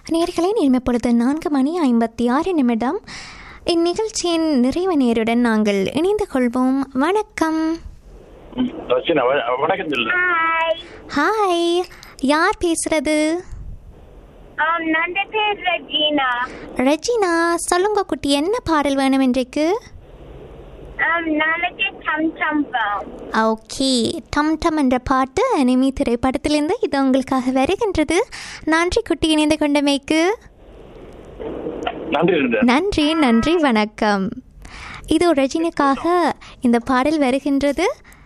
நேர்களை நேர்மை பொழுது நான்கு மணி ஐம்பத்தி ஆறு நிமிடம் இந்நிகழ்ச்சியின் நிறைவு நேருடன் நாங்கள் இணைந்து கொள்வோம் வணக்கம் ம், ரச்சனா வ- வணக்கம் சொல்லு ஹாய் ஹாய் யார் பேசுறது um, நந்த பேர் ரஜீனா ரெஜினா சொல்லுங்க குட்டி என்ன பாடல் வேணும் இன்றைக்கு um, நாளைக்கு டம் டம்பம் ஓகே டம் டம் என்ற பாட்டு அனிமி திரைப்படத்திலிருந்து இது உங்களுக்காக வருகின்றது நன்றி குட்டி இணைந்து கொண்டமைக்கு நன்றி இருந்த நன்றி நன்றி வணக்கம் இது ரஜினிக்காக இந்த பாடல் வருகின்றது